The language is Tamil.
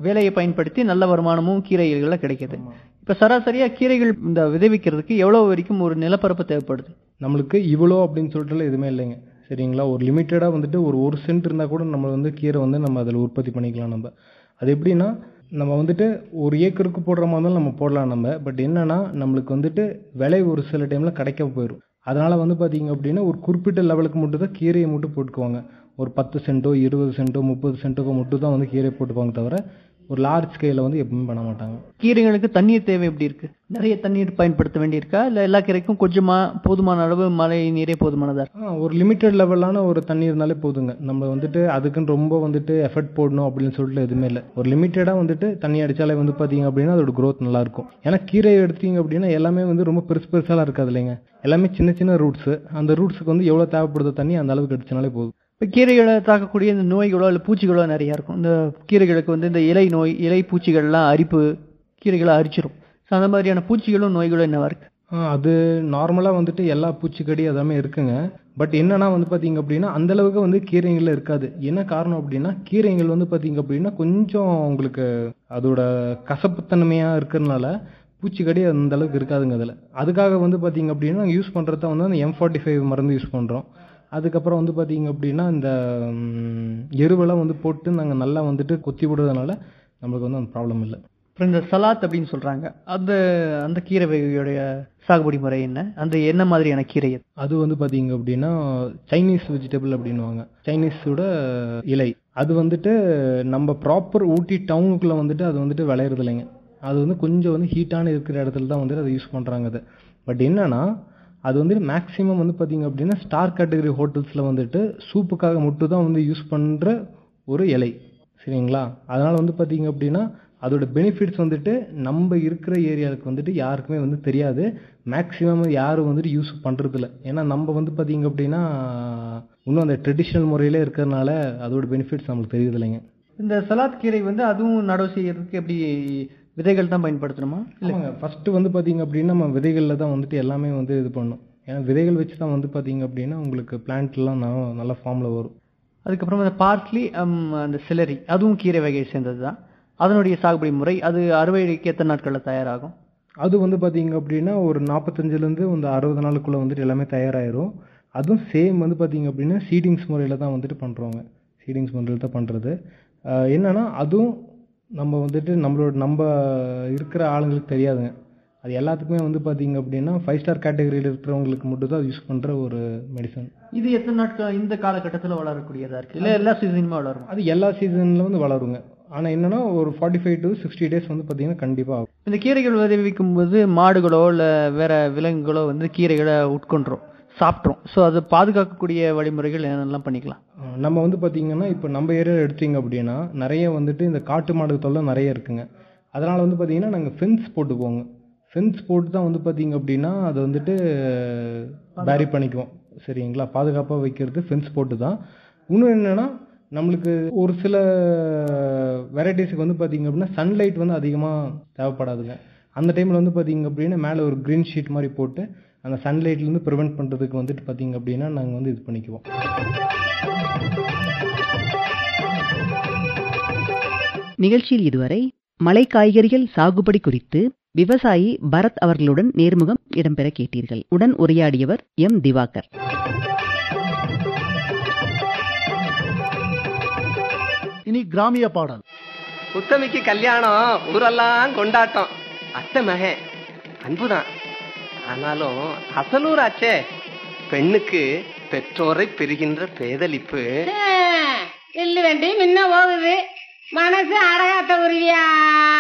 வேலையை பயன்படுத்தி நல்ல வருமானமும் கீரைகள்ல கிடைக்குது இப்ப சராசரியா கீரைகள் இந்த விதைவிக்கிறதுக்கு எவ்வளவு வரைக்கும் ஒரு நிலப்பரப்பு தேவைப்படுது நம்மளுக்கு இவ்வளோ அப்படின்னு சொல்லிட்டுலாம் எதுவுமே இல்லைங்க சரிங்களா ஒரு லிமிட்டடாக வந்துட்டு ஒரு ஒரு சென்ட் இருந்தால் கூட நம்ம வந்து கீரை வந்து நம்ம அதில் உற்பத்தி பண்ணிக்கலாம் நம்ம அது எப்படின்னா நம்ம வந்துட்டு ஒரு ஏக்கருக்கு போடுற மாதிரி இருந்தாலும் நம்ம போடலாம் நம்ம பட் என்னன்னா நம்மளுக்கு வந்துட்டு விலை ஒரு சில டைமில் கிடைக்க போயிடும் அதனால் வந்து பார்த்தீங்க அப்படின்னா ஒரு குறிப்பிட்ட லெவலுக்கு மட்டும் தான் கீரையை மட்டும் போட்டுக்குவாங்க ஒரு பத்து சென்ட்டோ இருபது சென்ட்டோ முப்பது சென்ட்டுக்கோ மட்டும் தான் வந்து கீரை போட்டுப்பாங்க தவிர ஒரு லார்ஜ் ஸ்கேலில் வந்து எப்பவுமே பண்ண மாட்டாங்க கீரைகளுக்கு தண்ணீர் தேவை எப்படி இருக்கு நிறைய தண்ணீர் பயன்படுத்த வேண்டியிருக்கா இல்ல எல்லா கீரைக்கும் கொஞ்சமா போதுமான அளவு மழை நீரே போதுமானதா இருக்கு ஆ, ஒரு லிமிட்டட் லெவலான ஒரு தண்ணி இருந்தாலே போதுங்க நம்ம வந்துட்டு அதுக்குன்னு ரொம்ப வந்துட்டு எஃபர்ட் போடணும் அப்படின்னு சொல்லிட்டு எதுவுமே இல்லை ஒரு லிமிட்டடாக வந்துட்டு தண்ணி அடிச்சாலே வந்து பார்த்தீங்க அப்படின்னா அதோட growth நல்லா இருக்கும் ஏன்னா கீரை எடுத்தீங்க அப்படின்னா எல்லாமே வந்து ரொம்ப பெருசு பெருசாலாம் இருக்காது இல்லைங்க எல்லாமே சின்ன சின்ன ரூட்ஸ் அந்த ரூட்ஸுக்கு வந்து எவ்வளோ தேவைப்படுதோ தண்ணி அந்த அளவுக்கு அடிச்சனாலே போதும் இப்ப கீரைகளை தாக்கக்கூடிய இந்த நோய்களோ இல்ல பூச்சிகளோ நிறைய இருக்கும் இந்த கீரைகளுக்கு வந்து இந்த இலை நோய் இலை பூச்சிகள்லாம் அரிப்பு கீரைகளை அரிச்சிரும் So, அந்த மாதிரியான பூச்சிகளும் நோய்களும் என்னவா இருக்கு ஆ, அது நார்மலாக வந்துட்டு எல்லா பூச்சிக்கடி எல்லாமே இருக்குங்க பட் என்னன்னா வந்து பார்த்தீங்க அப்படின்னா அந்த அளவுக்கு வந்து கீரைங்கள்ல இருக்காது என்ன காரணம் அப்படின்னா கீரைகள் வந்து பார்த்தீங்க அப்படின்னா கொஞ்சம் உங்களுக்கு அதோட கசப்புத்தன்மையாக இருக்கிறதுனால பூச்சிக்கடி அந்த அளவுக்கு இருக்காதுங்க அதில் அதுக்காக வந்து பார்த்தீங்க அப்படின்னா நாங்கள் யூஸ் பண்ணுறது வந்து அந்த எம் ஃபார்ட்டி ஃபைவ் மருந்து யூஸ் பண்ணுறோம் அதுக்கப்புறம் வந்து பார்த்தீங்க அப்படின்னா இந்த ம், எருவெல்லாம் வந்து போட்டு நாங்கள் நல்லா வந்துட்டு கொத்தி விடுறதுனால நம்மளுக்கு வந்து அந்த ப்ராப்ளம் இல்லை அப்புறம் இந்த சலாத் அப்படின்னு சொல்றாங்க அந்த அந்த கீரை வகையுடைய சாகுபடி முறை என்ன அந்த என்ன மாதிரியான கீரை அது? அது வந்து பாத்தீங்க அப்படின்னா சைனீஸ் வெஜிடபிள் அப்படின்னுவாங்க சைனீஸோட இலை அது வந்துட்டு நம்ம ப்ராப்பர் ஊட்டி டவுனுக்குள்ள வந்துட்டு அது வந்துட்டு விளையிறது இல்லைங்க அது வந்து கொஞ்சம் வந்து ஹீட்டான இருக்கிற இடத்துல தான் வந்துட்டு அதை யூஸ் பண்றாங்க அது பட் என்னன்னா அது வந்துட்டு மேக்ஸிமம் வந்து பாத்தீங்க அப்படின்னா ஸ்டார் கேட்டகரி ஹோட்டல்ஸ்ல வந்துட்டு சூப்புக்காக மட்டும் தான் வந்து யூஸ் பண்ற ஒரு இலை சரிங்களா அதனால வந்து பாத்தீங்க அப்படின்னா அதோட பெனிஃபிட்ஸ் வந்துட்டு நம்ம இருக்கிற ஏரியாவுக்கு வந்துட்டு யாருக்குமே வந்து தெரியாது மேக்ஸிமம் யாரும் வந்துட்டு யூஸ் பண்றது இல்ல ஏன்னா நம்ம வந்து பாத்தீங்க அப்படின்னா இன்னும் அந்த ட்ரெடிஷ்னல் முறையிலே இருக்கிறதுனால அதோட பெனிஃபிட்ஸ் நம்மளுக்கு தெரியுது இல்லைங்க இந்த சலாத் கீரை வந்து அதுவும் நடவு செய்யறதுக்கு எப்படி விதைகள் தான் பயன்படுத்தணுமா இல்ல ஆமாங்க ஃபர்ஸ்ட் வந்து பாத்தீங்க அப்படின்னா நம்ம விதைகள்ல தான் வந்துட்டு எல்லாமே வந்து இது பண்ணும் ஏன்னா விதைகள் வச்சு தான் வந்து பாத்தீங்க அப்படின்னா உங்களுக்கு plant எல்லாம் ந- நல்ல ஃபார்ம்ல வரும் அதுக்கப்புறம் அந்த பார்ஸ்லி அந்த சிலரி அதுவும் கீரை வகையை சேர்ந்தது தான் அதனுடைய சாகுபடி முறை அது அறுவடைக்கு எத்தனை நாட்கள்ல தயாராகும் அது வந்து பாத்தீங்க அப்படின்னா ஒரு நாற்பத்தஞ்சுல இருந்து இந்த அறுபது நாளுக்குள்ள வந்துட்டு எல்லாமே தயாராயிரும் அதுவும் சேம் வந்து பாத்தீங்க அப்படின்னா சீடிங்ஸ் முறையில தான் வந்துட்டு பண்றோங்க சீடிங்ஸ் முறையில் தான் பண்றது ஆஹ் என்னன்னா அதுவும் நம்ம வந்துட்டு நம்மளோட நம்ம இருக்கிற ஆளுங்களுக்கு தெரியாதுங்க அது எல்லாத்துக்குமே வந்து பாத்தீங்க அப்படின்னா ஃபைவ் ஸ்டார் கேட்டகரியில் இருக்கிறவங்களுக்கு மட்டும் தான் யூஸ் பண்ற ஒரு மெடிசன் இது எத்தனை நாட்கள் இந்த காலகட்டத்துல வளரக்கூடியதா இருக்கு இல்ல எல்லா சீசனுமே வளரும் அது எல்லா சீசன்ல வந்து வளருங்க ஆனா என்னன்னா ஒரு forty five to sixty days வந்து பாத்தீங்கன்னா கண்டிப்பா ஆகும் இந்த கீரைகள் விளைவிக்கும் போது மாடுகளோ இல்ல வேற விலங்குகளோ வந்து கீரைகளை உட்கொண்டுரும் சாப்பிட்ரும் ஸோ அதை பாதுகாக்கக்கூடிய வழிமுறைகள் என்னெல்லாம் பண்ணிக்கலாம் அஹ் நம்ம வந்து பாத்தீங்கன்னா இப்போ நம்ம ஏரியாவில் எடுத்தீங்க அப்படின்னா நிறைய வந்துட்டு இந்த காட்டு மாடு தொல்லை நிறைய இருக்குங்க அதனால வந்து பாத்தீங்கன்னா நாங்கள் ஃபென்ஸ் போட்டுக்குவோங்க ஃபென்ஸ் போட்டு தான் வந்து பாத்தீங்க அப்படின்னா அதை வந்துட்டு பேரி பண்ணிக்குவோம் சரிங்களா பாதுகாப்பாக வைக்கிறது ஃபென்ஸ் போட்டு தான் இன்னும் என்னன்னா நம்மளுக்கு ஒரு சில வெரைட்டிஸுக்கு வந்து பாத்தீங்க அப்படின்னா சன்லைட் வந்து அதிகமாக தேவைப்படாதுங்க அந்த டைமில் வந்து பாத்தீங்க அப்படின்னா மேலே ஒரு க்ரீன் ஷீட் மாதிரி போட்டு அந்த சன்லைட்லேருந்து ப்ரிவெண்ட் பண்ணுறதுக்கு வந்துட்டு பாத்தீங்க அப்படின்னா நாங்கள் வந்து இது பண்ணிக்குவோம் நிகழ்ச்சியில் இதுவரை மலை காய்கறிகள் சாகுபடி குறித்து விவசாயி பரத் அவர்களுடன் நேர்முகம் இடம்பெற கேட்டீர்கள் உடன் உரையாடியவர் எம் திவாகர் இனி கிராமிய பாடல் உத்தமிக்கு கல்யாணம் ஊரெல்லாம் கொண்டாட்டம் அத்தை மகன் அன்புதான் ஆனாலும் அசலூர் ஆச்சே பெண்ணுக்கு பெற்றோரை பெறுகின்ற பேதலிப்பு எள்ளு வண்டி முன்ன போகுது மனசு அடகாத்த உருவியா